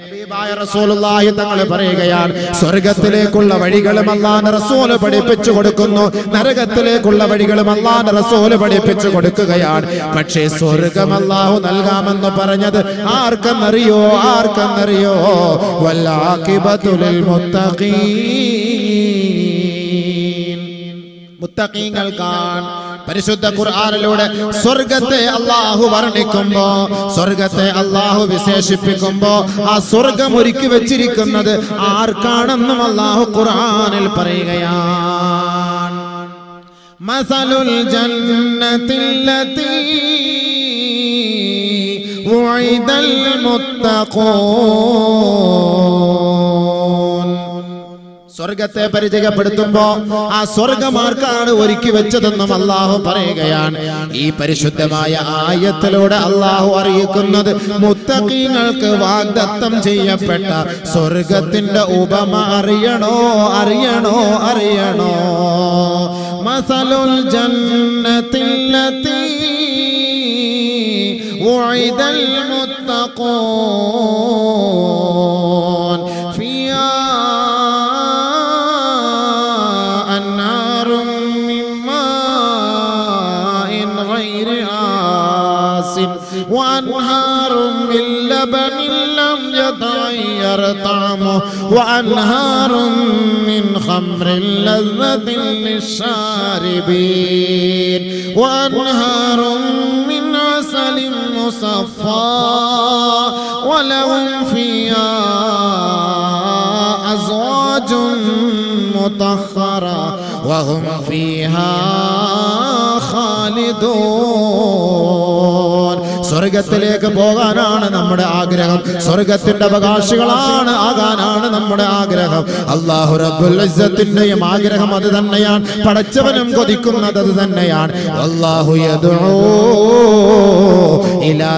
ഹബീബായ റസൂലുള്ളാഹി തങ്ങൾ പറയുകയാണ് സ്വർഗത്തിലേക്കുള്ള വഴികളും അള്ളാഹ് റസൂല് പഠിപ്പിച്ചു കൊടുക്കുന്നു നരകത്തിലേക്കുള്ള വഴികളും അള്ളാഹ് റസൂല് പഠിപ്പിച്ചു കൊടുക്കുകയാണ് പക്ഷേ സ്വർഗം അള്ളാഹു നൽകാമെന്ന് പറഞ്ഞത് ആർക്കെന്നറിയോ ആർക്കെന്നറിയോ വല്ലാക്കിബത്തുലിൽ മുത്തഖീൻ മുത്തഖീങ്ങൾക്കാണ് പരിശുദ്ധ ഖുർആനിലൂടെ സ്വർഗത്തെ അള്ളാഹു വർണ്ണിക്കുമ്പോ സ്വർഗത്തെ അള്ളാഹു വിശേഷിപ്പിക്കുമ്പോ ആ സ്വർഗം ഒരുക്കി വെച്ചിരിക്കുന്നത് ആർക്കാണെന്നും അള്ളാഹു ഖുർആനിൽ പറയുകയാണ് മസലുൽ ജന്നത്തില്ലത്തി ഉഇദൽ മുത്തഖൂൻ സ്വർഗത്തെ പരിചയപ്പെടുത്തുമ്പോ ആ സ്വർഗമാർക്കാണ് ഒരുക്കി വെച്ചതെന്നും അള്ളാഹു പറയുകയാണ് ഈ പരിശുദ്ധമായ ആയത്തിലൂടെ അള്ളാഹു അറിയിക്കുന്നത് മുത്തഖീങ്ങൾക്ക് വാഗ്ദത്തം ചെയ്യപ്പെട്ട സ്വർഗത്തിന്റെ ഉപമ അറിയണോ അറിയണോ അറിയണോ മസലുൽ ജന്നത്തില്ലത്തി وعد المتقون فيها أنهار من ماء غير آسن وأنهار من لبن لم يتغير طعمه وأنهار من خمر لذة للشاربين وأنهار من عسل مصفى ولهم فيها أزواج مطهرة وهم فيها خالدون സ്വർഗത്തിലേക്ക് പോകാനാണ് നമ്മുടെ ആഗ്രഹം സ്വർഗത്തിന്റെ അവകാശികളാണ് ആകാനാണ് നമ്മുടെ ആഗ്രഹം അള്ളാഹു റബ്ബുൽ ഇസ്സത്തിന്റെയും ആഗ്രഹം അത് തന്നെയാണ് പടച്ചവനും കൊതിക്കുന്നത് അത് തന്നെയാണ് അള്ളാഹു യദുഊ ഇലാ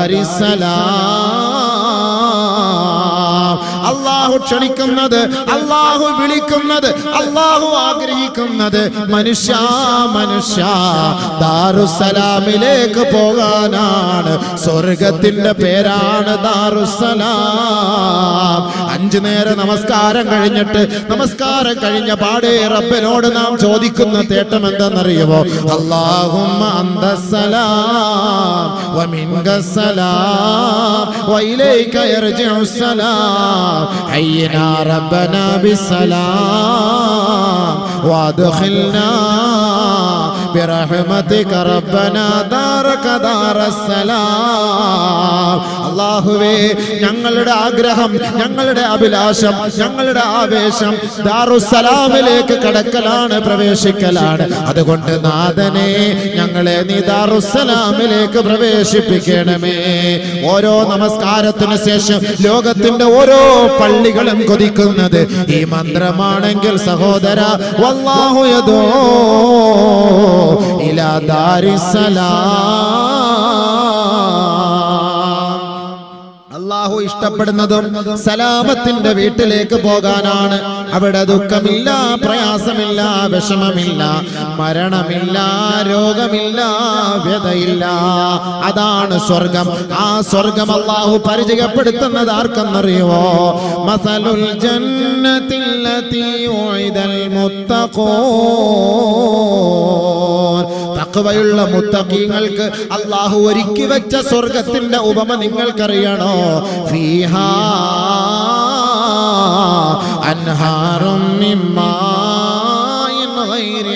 ദാരിസ്സലാം അള്ളാഹു ക്ഷണിക്കുന്നത് അള്ളാഹു വിളിക്കുന്നത് അള്ളാഹു ആഗ്രഹിക്കുന്നത് മനുഷ്യ മനുഷ്യ ദാറുസലാമിലേക്ക് പോകാനാണ് സ്വർഗത്തിന്റെ പേരാണ് ദാറുസലാം അഞ്ചു നേരം നമസ്കാരം കഴിഞ്ഞിട്ട് നമസ്കാരം കഴിഞ്ഞ പാടേ റബ്ബിനോട് നാം ചോദിക്കുന്ന തേട്ടം എന്തെന്നറിയുമോ അള്ളാഹുമ്മ അന്തസ്സലാം വമിൻകസ്സലാം വഇലൈക യർജിഉസ്സലാം حينا ربنا بالسلام وادخلنا برحمتك ربنا دارك دار السلام അള്ളാഹുവേ ഞങ്ങളുടെ ആഗ്രഹം ഞങ്ങളുടെ അഭിലാഷം ഞങ്ങളുടെ ആവേശം ദാറുസലാമിലേക്ക് കടക്കലാണ് പ്രവേശിക്കലാണ് അതുകൊണ്ട് നാഥനെ ഞങ്ങളെ നീ ദാറുസലാമിലേക്ക് പ്രവേശിപ്പിക്കണമേ ഓരോ നമസ്കാരത്തിന് ശേഷം ലോകത്തിന്റെ ഓരോ പള്ളികളും കൊതിക്കുന്നത് ഈ മന്ത്രമാണെങ്കിൽ സഹോദര വല്ലാഹു യദോ ഇലാ ദാരിസ്സലാം അള്ളാഹു ഇഷ്ടപ്പെടുന്നതും സലാമത്തിന്റെ വീട്ടിലേക്ക് പോകാനാണ് അവിടെ ദുഃഖമില്ല പ്രയാസമില്ല വിഷമമില്ല മരണമില്ല രോഗമില്ല വ്യതയില്ല അതാണ് സ്വർഗം ആ സ്വർഗം അള്ളാഹു പരിചയപ്പെടുത്തുന്നത് ആർക്കെന്നറിയുമോ മസലുൽ ജന്നത്തില്ലത്തി ഉഇദൽ മുത്തഖൂൻ തഖ്വയുള്ള മുത്തഖീങ്ങൾക്ക് അള്ളാഹു ഒരുക്കി വെച്ച സ്വർഗത്തിന്റെ ഉപമ നിങ്ങൾക്കറിയണോ ഫീഹാ അൻഹാറും മിൻ മാഇൻ ഗൈരി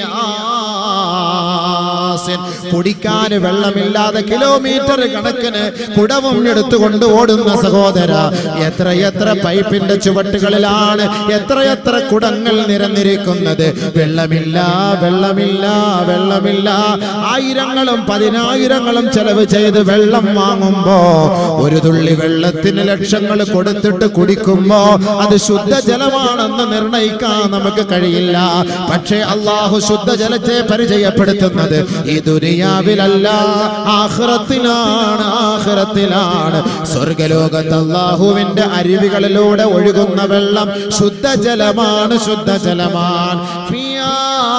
ആസിൻ കുടിക്കാൻ വെള്ളമില്ലാതെ കിലോമീറ്റർ കണക്കിന് കുടവും എടുത്തുകൊണ്ട് ഓടുന്ന സഹോദര എത്ര എത്ര പൈപ്പിന്റെ ചുവട്ടുകളിലാണ് എത്ര എത്ര കുടങ്ങൾ നിരന്നിരിക്കുന്നത് വെള്ളമില്ല വെള്ളമില്ല വെള്ളമില്ല ആയിരങ്ങളും പതിനായിരങ്ങളും ചെലവ് ചെയ്ത് വെള്ളം വാങ്ങുമ്പോ ഒരു തുള്ളി വെള്ളത്തിന് ലക്ഷങ്ങൾ കൊടുത്തിട്ട് കുടിക്കുമ്പോ അത് ശുദ്ധജലമാണെന്ന് നിർണയിക്കാൻ നമുക്ക് കഴിയില്ല പക്ഷേ അള്ളാഹു ശുദ്ധജലത്തെ പരിചയപ്പെടുത്തുന്നത് ഈ ദുനിയാവിലല്ല ആഖിറത്തിലാണ് ആഖിറത്തിലാണ് സ്വർഗലോകത്ത് അള്ളാഹുവിന്റെ അരുവികളിലൂടെ ഒഴുകുന്ന വെള്ളം ശുദ്ധജലമാണ് ശുദ്ധജലമാണ് ഫിയാ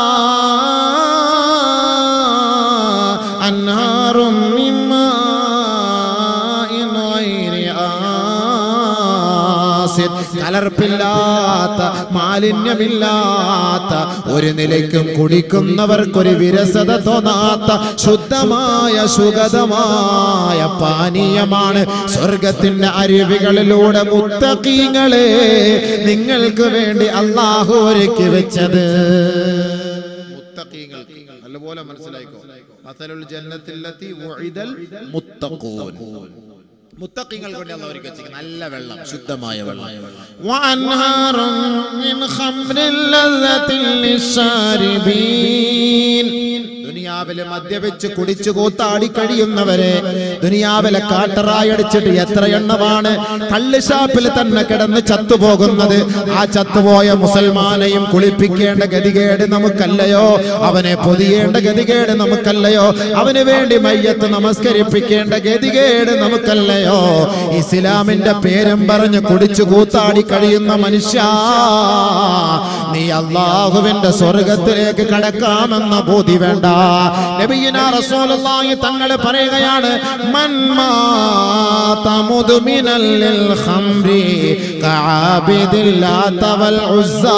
അൻഹാറും മിൻ മാഇൻ ഗൈരി ഖാസിൻ കലർപ്പില്ലാത്ത മാലിന്യമില്ലാത്ത ഒരു നിലയ്ക്കും കുടിക്കുന്നവർക്കൊരു വിരസത തോന്നാത്ത ശുദ്ധമായ സുഗതമായ പാനീയമാണ് സ്വർഗത്തിന്റെ അരുവികളിലൂടെ മുത്തക്കീങ്ങളെ നിങ്ങൾക്ക് വേണ്ടി അള്ളാഹു ഒരുക്കി വെച്ചത് മുത്തഖീങ്ങൾക്ക് നല്ലപോലെ മനസ്സിലായിക്കോ മസലുൽ ജന്നത്തില്ലത്തി വഉഇദൽ മുത്തഖൂൻ മുത്തഖീങ്ങൾക്ക് വേണ്ടി അല്ലാഹു ഒരുക്കി വെച്ചിരിക്കുന്ന നല്ല വെള്ളം ശുദ്ധമായ വെള്ളം വഅൻഹാറും മിൻ ഖംറിൻ ലസ്സത്തിൻ ലിശ്ശാരിബീൻ ദുനിയാവിലെ മദ്യപിച്ച് കുടിച്ചു കൂത്താടി കഴിയുന്നവരെ ദുനിയാവിലെ കാട്ടറായി അടിച്ചിട്ട് എത്ര എണ്ണമാണ് കള്ളുഷാപ്പിൽ തന്നെ കിടന്ന് ചത്തുപോകുന്നത് ആ ചത്തുപോയ മുസൽമാനെയും കുളിപ്പിക്കേണ്ട ഗതികേട് നമുക്കല്ലയോ അവനെ പൊതിയേണ്ട ഗതികേട് നമുക്കല്ലയോ അവന് വേണ്ടി മയ്യത്ത് നമസ്കരിപ്പിക്കേണ്ട ഗതികേട് നമുക്കല്ലയോ ഇസ്ലാമിന്റെ പേരും പറഞ്ഞ് കുടിച്ചു കൂത്താടി കഴിയുന്ന മനുഷ്യ നീ അള്ളാഹുവിന്റെ സ്വർഗത്തിലേക്ക് കടക്കാമെന്ന ബോധി വേണ്ട നബിയിന റസൂലുള്ളാഹി തങ്ങൾ പറയുകയാണ് മൻ മാത മുദ്മിനൽ ലിൽ ഖംറി കഅബിദിൽ ലാത വൽ ഉസ്സാ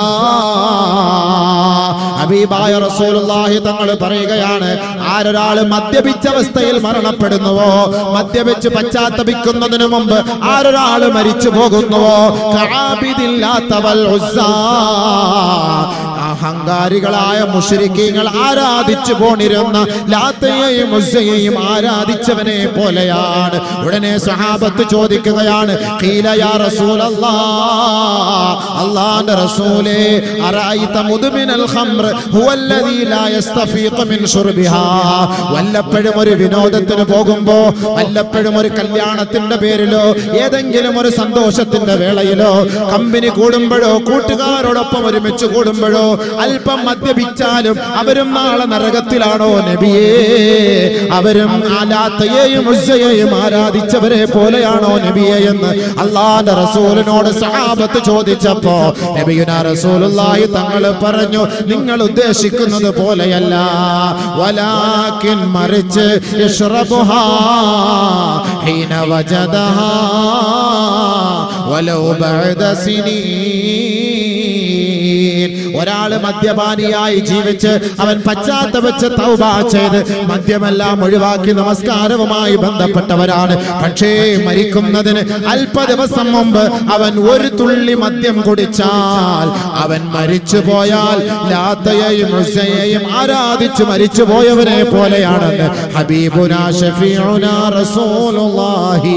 ഹബീബായ റസൂലുള്ളാഹി തങ്ങൾ പറയുകയാണ് ആരൊരാൾ മദ്യപിച്ച അവസ്ഥയിൽ മരണപ്പെടുന്നുവോ മദ്യപിച്ച് പശ്ചാത്തപിക്കുന്നതിന് മുമ്പ് ആരൊരാൾ മരിച്ചു പോകുന്നുവോ കഅബിദില്ലാത്ത വൽ ഉസ്സാ അഹങ്കാരികളായ മുഷരിക്കീങ്ങൾ ആരാധിച്ചു പോണിരുന്ന ലാത്തയെയും ഉസ്സയെയും ആരാധിച്ചവനെ പോലെയാണ് ഉടനെ സഹാബത്ത് ചോദിക്കുകയാണ് "ഖീല യാ റസൂലല്ലാ അല്ലാഹുവിന്റെ റസൂലേ അറഅയ്ത മുദ്മിനൽ ഖംർ ഹുവല്ലദീ ലാ യസ്തഫീഖു മിൻ ശുർബിഹാ വല്ലപ്പോഴും ഒരു വിനോദത്തിന് പോകുമ്പോ വല്ലപ്പോഴും ഒരു കല്യാണത്തിന്റെ പേരിലോ ഏതെങ്കിലും ഒരു സന്തോഷത്തിന്റെ വേളയിലോ കമ്പനി കൂടുമ്പോഴോ കൂട്ടുകാരോടൊപ്പം ഒരുമിച്ച് കൂടുമ്പോഴോ അല്പം മദ്യപിച്ചാലും അവരും നാളെ നരകത്തിലാണോ നബിയേ അവരും ആലാത്തയെയും ഉസ്സയെയും ആരാധിച്ചവരെ പോലെയാണോ നബിയെ എന്ന് അള്ളാന്റെ റസൂലിനോട് സഹാബത്ത് ചോദിച്ചപ്പോ നബിയുന റസൂലുള്ളാഹി തങ്ങൾ പറഞ്ഞു നിങ്ങൾ ഉദ്ദേശിക്കുന്നത് പോലെയല്ല വലാക്കിൻ മറിച്ച് ഇശ്റബുഹാ ഹീന വജദഹാ വലൗ ബഅദ സിനീൻ ഒരാള് മദ്യപാനിയായി ജീവിച്ച് അവൻ പശ്ചാത്തപിച്ച് തൗബ ചെയ്ത് മദ്യമെല്ലാം ഒഴിവാക്കി നമസ്കാരവുമായി ബന്ധപ്പെട്ടവരാണ് പക്ഷേ മരിക്കുന്നതിന് അല്പ ദിവസം മുമ്പ് അവൻ ഒരു തുള്ളി മദ്യം കുടിച്ചാൽ അവൻ മരിച്ചു പോയാൽ ലാത്തയെയും ഉസ്സയെയും ആരാധിച്ച് മരിച്ചു പോയവനെ പോലെയാണെന്ന് ഹബീബുന ഷഫീഉന റസൂലുള്ളാഹി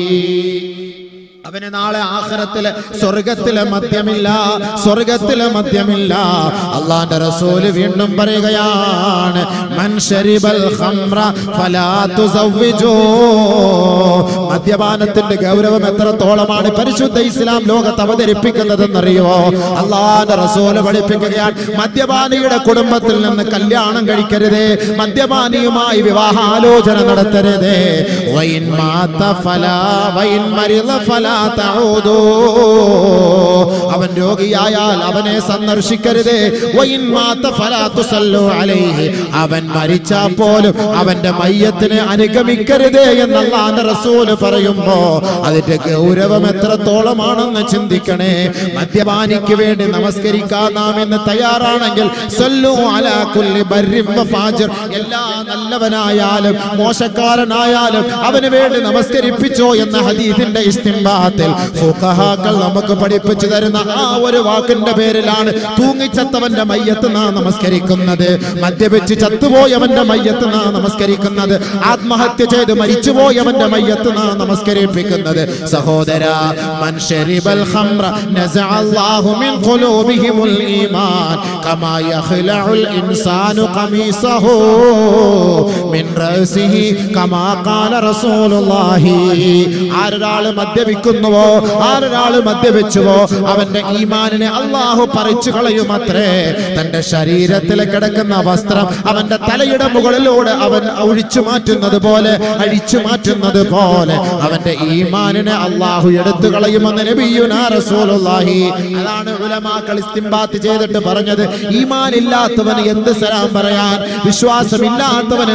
അവന് നാളെ ആഖിറത്തിലെ സ്വർഗത്തിലെ മദ്യമില്ല സ്വർഗത്തിലെ മദ്യമില്ല അള്ളാന്റെ റസൂല് വീണ്ടും പറയുകയാണ് മൻ ശരിബൽ ഖംറ ഫലാ തുസവ്വിജൂ മദ്യപാനത്തിന്റെ ഗൗരവം എത്രത്തോളമാണ് പരിശുദ്ധ ഇസ്ലാം ലോകത്ത് അവതരിപ്പിക്കുന്നതെന്നറിയോ അള്ളാന്റെ റസൂല് പഠിപ്പിക്കുകയാണ് മദ്യപാനിയുടെ കുടുംബത്തിൽ നിന്ന് കല്യാണം കഴിക്കരുതേ മദ്യപാനിയുമായി വിവാഹാലോചന നടത്തരുതേ വൈൻ മാത്ത ഫലാ വൈൻ മരിള ഫലാ തഊദൂ അവൻ രോഗിയായാൽ അവനെ സന്ദർശിക്കരുതേ വൈൻ മാത്ത ഫലാ തുസല്ലു അലൈഹി അവൻ മരിച്ചാൽ പോലും അവന്റെ മയ്യത്തിനെ അനുഗമിക്കരുതേ എന്ന് അള്ളാന്റെ റസൂല് പറയുമ്പോ അതിന്റെ ഗൗരവം എത്രത്തോളമാണെന്ന് ചിന്തിക്കണേ മദ്യപാനിക്ക് വേണ്ടി നമസ്കരിക്കാൻ നാം ഇന്ന് തയ്യാറാണെങ്കിൽ സല്ലു അലാ കുല്ലി ബർരിൻ വ ഫാജിർ എല്ലാ നല്ലവനായാലും മോശക്കാരനായാലും അവന് വേണ്ടി നമസ്കരിപ്പിച്ചോ എന്ന ഹദീസിന്റെ ഇസ്തിംബാത്തിൽ ഫുഖഹാക്കൾ നമുക്ക് പഠിപ്പിച്ചു തരുന്ന ആ ഒരു വാക്കിന്റെ പേരിലാണ് തൂങ്ങിച്ചത്തവന്റെ മയ്യത്ത് നാം നമസ്കരിക്കുന്നത് മദ്യപിച്ച് ചത്തുപോയവന്റെ മയ്യത്ത് നാം നമസ്കരിക്കുന്നത് ആത്മഹത്യ ചെയ്ത് മരിച്ചുപോയവന്റെ മയ്യത്ത് നാം നമസ്കരിപ്പിക്കുന്നത് സഹോദര മൻ ശരിബൽ ഖംറ നസഅ അല്ലാഹു മിൻ ഖുലൂബിഹിമുൽ ഈമാൻ കമാ യഖ്ലഉൽ ഇൻസാനു ഖമീസഹു മിൻ റഅസിഹി കമാ ഖാല റസൂലുള്ളാഹി ആരൊരാൾ മദ്യപിക്കുന്നുവോ ആരൊരാൾ മദ്യപിച്ചുവോ അവന്റെ ഈമാനിനെ അള്ളാഹു പറിച്ചു കളയുമത്രേ തന്റെ ശരീരത്തിൽ കിടക്കുന്ന വസ്ത്രം അവന്റെ തലയുടെ മുകളിലൂടെ അവൻ ഒഴിച്ചു മാറ്റുന്നത് പോലെ അഴിച്ചു മാറ്റുന്നത് പോലെ അവന്റെ ഈമാനിനെ അള്ളാഹു എടുത്തു കളയുമെന്ന് നബിയുനാ റസൂലുള്ളാഹി അതാണ് ഉലമാക്കൾ ഇസ്തിംബാത്ത് ചെയ്തിട്ട് പറഞ്ഞത് ഈമാൻ ഇല്ലാത്തവൻ എന്ത് സലാം പറയാൻ വിശ്വാസമില്ലാത്തവൻ എന്ത് നമസ്കാരം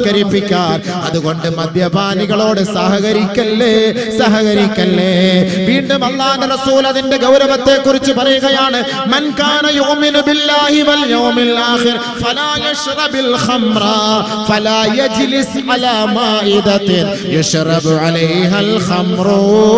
നമസ്കരിപ്പിക്കാൻ അതുകൊണ്ട് മദ്യപാനികളോട് സഹകരിക്കല്ലേ സഹകരിക്കല്ലേ വീണ്ടും അള്ളാഹുവിന്റെ റസൂൽ അതിന്റെ ഗൗരവത്തെ കുറിച്ച് പറയുകയാണ് മൻ കാന യുമിനു ബില്ലാഹി വൽ യൗമിൽ ആഖിർ ഫലാ യശ്റബിൽ ഖംറ ഫലാ യജ്ലിസ് അലാ മാഇദത്തിൻ യശ്റബു അലൈഹൽ ഖംറു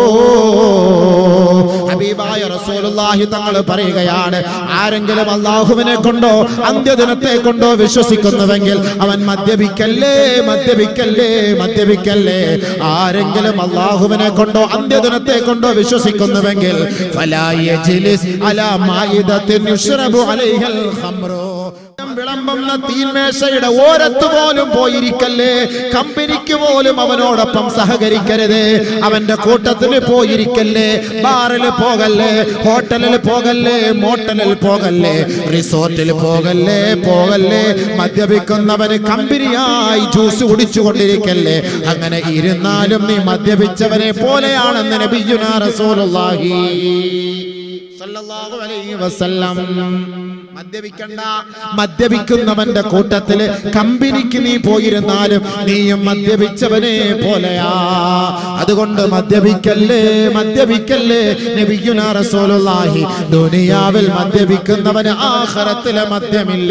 ഹബീബായ റസൂലുള്ളാഹി തങ്ങൾ പറയുകയാണ് ആരെങ്കിലും അള്ളാഹുവിനെ കൊണ്ടോ അന്ത്യദിനത്തെ കൊണ്ടോ വിശ്വസിക്കുന്നുവെങ്കിൽ അവൻ മദ്യപിക്കല്ലേ മദ്യപിക്കല്ലേ മദ്യപിക്കല്ലേ ആരെങ്കിലും അള്ളാഹുവിനെ കൊണ്ടോ അന്ത്യദിനത്തെ കൊണ്ടോ വിശ്വസിക്കുന്നുവെങ്കിൽ ഫലാ യജ്ലിസ് അലാ മാഇദത്തിൻ യുശ്റബു അലൈഹൽ ഖംറു വിളമ്പുന്ന തീന്മേശയുടെ ഓരത്ത് പോലും പോയിരിക്കല്ലേ കമ്പനിക്ക് പോലും അവനോടൊപ്പം സഹകരിക്കരുത് അവന്റെ കൂട്ടത്തിൽ പോയിരിക്കല്ലേ ബാറിൽ പോകല്ലേ ഹോട്ടലിൽ പോകല്ലേ മോട്ടലിൽ പോകല്ലേ റിസോർട്ടിൽ പോകല്ലേ പോകല്ലേ മദ്യപിക്കുന്നവന് കമ്പനിയായി ജ്യൂസ് കുടിച്ചുകൊണ്ടിരിക്കല്ലേ അങ്ങനെ ഇരുന്നാലും നീ മദ്യപിച്ചവനെ പോലെയാണെന്ന് നബിയുനാ റസൂലുള്ളാഹി സല്ലല്ലാഹു അലൈഹി വസല്ലം മദ്യപിക്കണ്ട മദ്യപിക്കുന്നവന്റെ കൂട്ടത്തില് കമ്പനിക്ക് നീ പോയിരുന്നാലും നീയും മദ്യപിച്ചവനെ പോലെയാ അതുകൊണ്ട് മദ്യപിക്കല്ലേ മദ്യപിക്കല്ലേ നബിയുനാ റസൂലുള്ളാഹി ദുനിയാവിൽ മദ്യപിക്കുന്നവന് ആഖിറത്തിലെ മദ്യമില്ല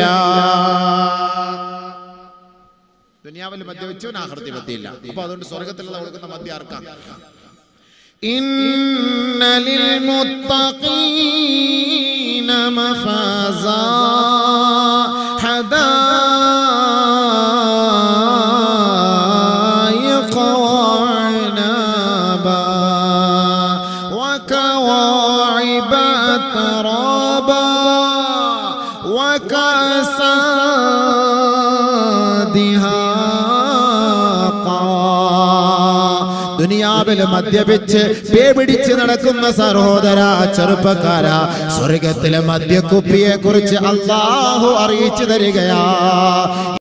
ദുനിയാവിൽ മദ്യപിച്ചവൻ ആഖിറത്തിൽ മദ്യമില്ല അപ്പൊ അതുകൊണ്ട് സ്വർഗത്തിലുള്ള കൊടുക്കുന്ന മദ്യം ആർക്കാം إن للمتقين مفازا حدائق وعنبا وكواعب ترابا وكأسا دهاقا ദുനിയാവില് മദ്യപിച്ച് പേപിടിച്ച് നടക്കുന്ന സഹോദര ചെറുപ്പക്കാര സ്വർഗത്തിലെ മദ്യക്കുപ്പിയെ കുറിച്ച് അള്ളാഹു അറിയിച്ചു തരികയാ